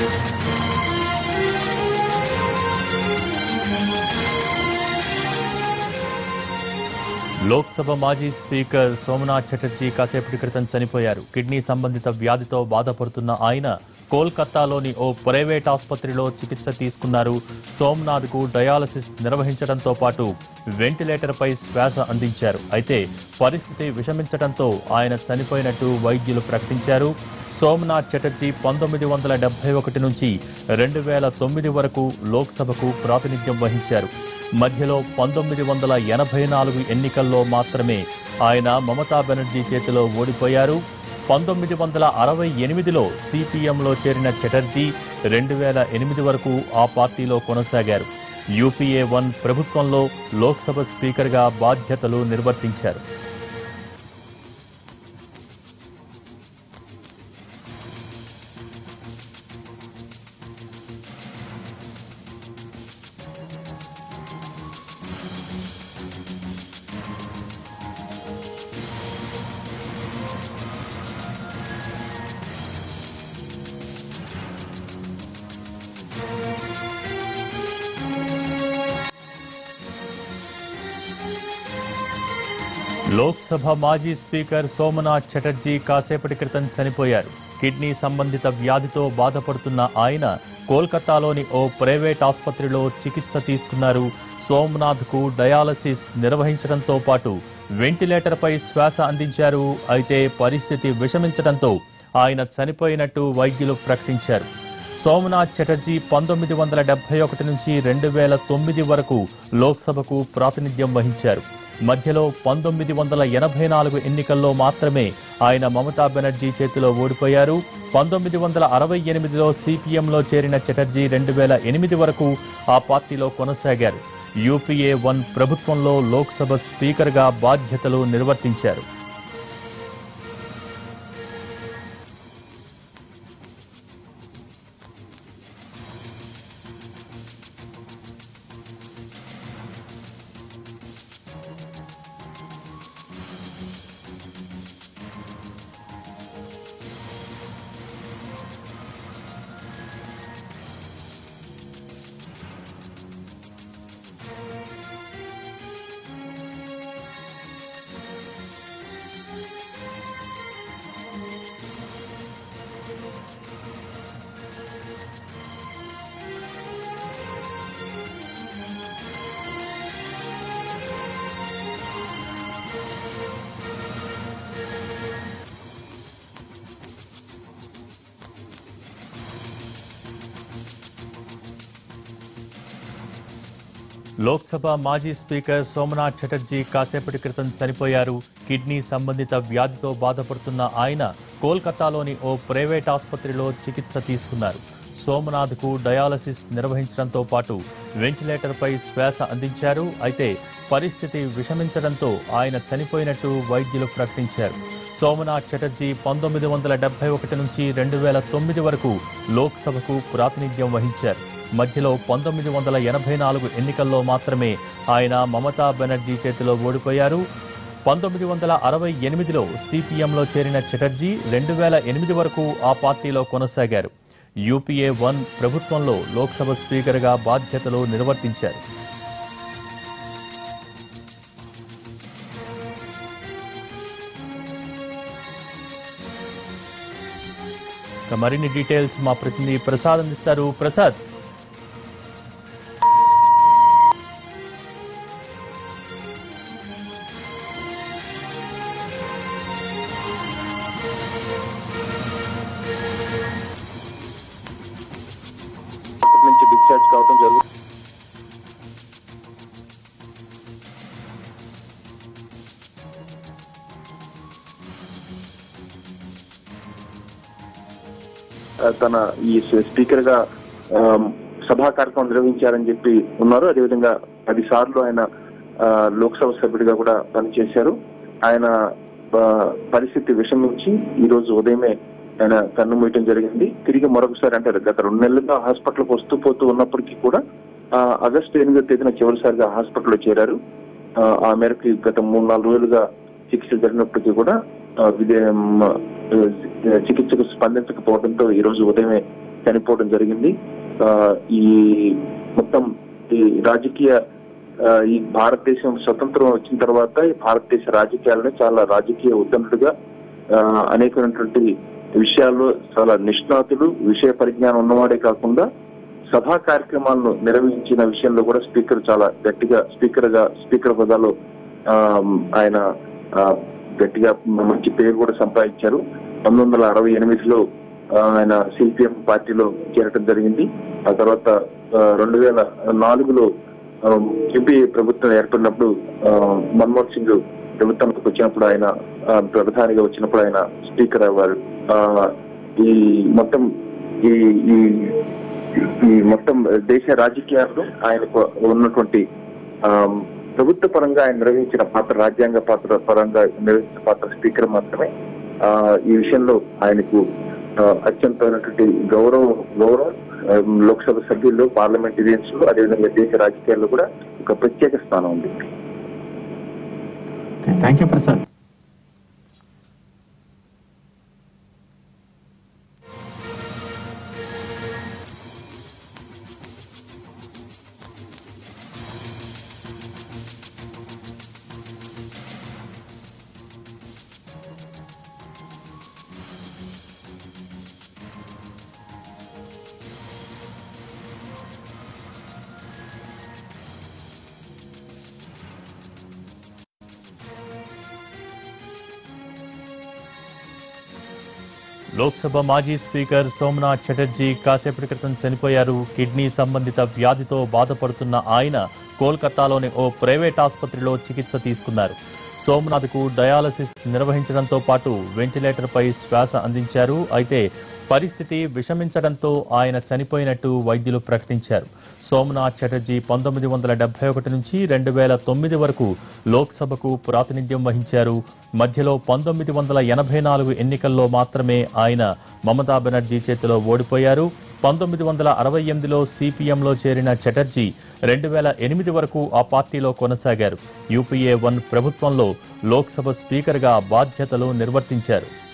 లోక్సభ మాజీ స్పీకర్ సోమనాథ్ చటర్జీ కాసేపటి క్రితం చనిపోయారు కిడ్నీ సంబంధిత వ్యాధితో బాధపడుతున్న ఆయన కోల్కతాలోని ఓ ప్రైవేట్ ఆసుపత్రిలో చికిత్స తీసుకున్నారు సోమనాథ్ కు డయాలసిస్ నిర్వహించడంతో పాటు వెంటిలేటర్పై శ్వాస అందించారు అయితే పరిస్థితి విషమించడంతో ఆయన చనిపోయినట్టు వైద్యులు ప్రకటించారు సోమనాథ్ చటర్జీ పంతొమ్మిది వందల డెబ్బై ఒకటి నుంచి రెండు వేల తొమ్మిది వరకు లోక్సభకు ప్రాతినిధ్యం వహించారు మధ్యలో పంతొమ్మిది వందల ఎనభై నాలుగు ఎన్నికల్లో మాత్రమే ఆయన మమతా బెనర్జీ చేతిలో ఓడిపోయారు పంతొమ్మిది వందల అరవై ఎనిమిదిలో సిపిఎంలో చేరిన చటర్జీ రెండు వేల ఎనిమిది వరకు ఆ పార్టీలో కొనసాగారు యూపీఏ వన్ ప్రభుత్వంలో లోక్సభ స్పీకర్గా బాధ్యతలు నిర్వర్తించారు లోక్సభ మాజీ స్పీకర్ సోమనాథ్ చటర్జీ కాసేపటి క్రితం చనిపోయారు కిడ్నీ సంబంధిత వ్యాధితో బాధపడుతున్న ఆయన కోల్కతాలోని ఓ ప్రైవేట్ ఆసుపత్రిలో చికిత్స తీసుకున్నారు సోమనాథ్ కు డయాలసిస్ నిర్వహించడంతో పాటు వెంటిలేటర్పై శ్వాస అందించారు అయితే పరిస్థితి విషమించడంతో ఆయన చనిపోయినట్టు వైద్యులు ప్రకటించారు సోమనాథ్ చటర్జీ పంతొమ్మిది వందల డెబ్బై ఒకటి నుంచి రెండు వేల తొమ్మిది వరకు లోక్సభకు ప్రాతినిధ్యం వహించారు మధ్యలో పంతొమ్మిది వందల ఎనభై నాలుగు ఎన్నికల్లో మాత్రమే ఆయన మమతా బెనర్జీ చేతిలో ఓడిపోయారు పంతొమ్మిది వందల అరవై ఎనిమిదిలో సిపిఎంలో చేరిన చటర్జీ రెండు వేల ఎనిమిది వరకు ఆ పార్టీలో కొనసాగారు యూపీఏ వన్ ప్రభుత్వంలో లోక్సభ స్పీకర్గా బాధ్యతలు నిర్వర్తించారు లోక్సభ మాజీ స్పీకర్ సోమనాథ్ చటర్జీ కాసేపటి క్రితం చనిపోయారు కిడ్నీ సంబంధిత వ్యాధితో బాధపడుతున్న ఆయన కోల్కతాలోని ఓ ప్రైవేట్ ఆసుపత్రిలో చికిత్స తీసుకున్నారు సోమనాథ్ కు డయాలసిస్ నిర్వహించడంతో పాటు వెంటిలేటర్పై శ్వాస అందించారు అయితే పరిస్థితి విషమించడంతో ఆయన చనిపోయినట్టు వైద్యులు ప్రకటించారు సోమనాథ్ చటర్జీ పంతొమ్మిది వందల డెబ్బై ఒకటి నుంచి రెండు వేల తొమ్మిది వరకు లోక్సభకు ప్రాతినిధ్యం వహించారు మధ్యలో పంతొమ్మిది వందల ఎనభై నాలుగు ఎన్నికల్లో మాత్రమే ఆయన మమతా బెనర్జీ చేతిలో ఓడిపోయారు పంతొమ్మిది వందల అరవై ఎనిమిదిలో సిపిఎంలో చేరిన చటర్జీ రెండు వేల ఎనిమిది వరకు ఆ పార్టీలో కొనసాగారు యూపీఏ వన్ ప్రభుత్వంలో లోక్సభ స్పీకర్గా బాధ్యతలు నిర్వర్తించారు ఇక మరిన్ని డీటెయిల్స్ మా ప్రతినిధి ప్రసాద్ అందిస్తారు ప్రసాద్ హాస్పిటల్ నుంచి డిశ్చార్జ్ కావడం జరుగుతుంది ఆ, తన ఈ స్పీకర్ గా ఆ, సభా కార్యక్రమం నిర్వహించారని చెప్పి ఉన్నారు అదేవిధంగా పది సార్లు ఆయన ఆ, లోక్సభ సభ్యుడిగా కూడా పనిచేశారు ఆయన ఆ, పరిస్థితి విషమించి ఈ రోజు ఉదయమే ఆయన కన్ను మూయటం జరిగింది తిరిగి మరొకసారి అంటే గత రెండు నెలలుగా హాస్పిటల్కి వస్తూ పోతూ ఉన్నప్పటికీ కూడా ఆ, ఆగస్టు ఎనిమిదో తేదీన చివరిసారిగా హాస్పిటల్లో చేరారు ఆ, ఆ మేరకు గత మూడు నాలుగు రోజులుగా చికిత్స జరిగినప్పటికీ కూడా ఆ, విదే మ, ఆ, చికిత్సకు స్పందించకపోవడంతో ఈ రోజు ఉదయమే చనిపోవడం జరిగింది ఆ, ఈ మొత్తం ఈ రాజకీయ ఆ, ఈ భారతదేశం స్వతంత్రం వచ్చిన తర్వాత ఈ భారతదేశ రాజకీయాలను చాలా రాజకీయ ఉద్దండుగా ఆ, అనేకమైనటువంటి విషయాల్లో చాలా నిష్ణాతులు విషయ పరిజ్ఞానం ఉన్నవాడే కాకుండా సభా కార్యక్రమాలను నిర్వహించిన విషయంలో కూడా స్పీకర్ చాలా గట్టిగా స్పీకర్ గా స్పీకర్ హోదాలో ఆ, ఆయన ఆ, గట్టిగా మంచి పేరు కూడా సంపాదించారు పంతొమ్మిది వందల అరవై ఎనిమిదిలో ఆ, ఆయన సిపిఎం పార్టీలో చేరటం జరిగింది ఆ తర్వాత రెండు వేల నాలుగులో యూపీఏ ప్రభుత్వం ఏర్పడినప్పుడు ఆ, మన్మోహన్ సింగ్ ప్రభుత్వంలోకి వచ్చినప్పుడు ఆయన ఆ, ప్రధానిగా వచ్చినప్పుడు ఆయన స్పీకర్ అవ్వారు ఆ, ఈ మొత్తం ఈ ఈ ఈ మొత్తం దేశ రాజకీయాల్లో ఆయనకు ఉన్నటువంటి ఆ, ప్రభుత్వ పరంగా ఆయన నిర్వహించిన పాత్ర రాజ్యాంగ పాత్ర పరంగా నిర్వహించిన పాత్ర స్పీకర్ మాత్రమే ఆ, ఈ విషయంలో ఆయనకు ఆ, అత్యంతమైనటువంటి గౌరవం గౌరవం ఆ, లోక్సభ సభ్యుల్లో పార్లమెంటేరియన్స్ లో అదేవిధంగా దేశ రాజకీయాల్లో కూడా ఒక ప్రత్యేక స్థానం ఉంది థ్యాంక్ యూ ప్రసాద్ లోక్సభ మాజీ స్పీకర్ సోమనాథ్ చటర్జీ కాసేపటి క్రితం చనిపోయారు కిడ్నీ సంబంధిత వ్యాధితో బాధపడుతున్న ఆయన కోల్కతాలోని ఓ ప్రైవేట్ ఆసుపత్రిలో చికిత్స తీసుకున్నారు సోమనాథ్కు డయాలసిస్ నిర్వహించడంతో పాటు వెంటిలేటర్పై శ్వాస అందించారు అయితే పరిస్థితి విషమించడంతో ఆయన చనిపోయినట్టు వైద్యులు ప్రకటించారు సోమనాథ్ చటర్జీ పంతొమ్మిది వందల డెబ్బై ఒకటి నుంచి రెండు వేల తొమ్మిది వరకు లోక్సభకు ప్రాతినిధ్యం వహించారు మధ్యలో పంతొమ్మిది వందల ఎనభై నాలుగు ఎన్నికల్లో మాత్రమే ఆయన మమతా బెనర్జీ చేతిలో ఓడిపోయారు పంతొమ్మిది వందల అరవై ఎనిమిదిలో సిపిఎంలో చేరిన చటర్జీ రెండు వేల ఎనిమిది వరకు ఆ పార్టీలో కొనసాగారు యూపీఏ వన్ ప్రభుత్వంలో లోక్సభ స్పీకర్గా బాధ్యతలు నిర్వర్తించారు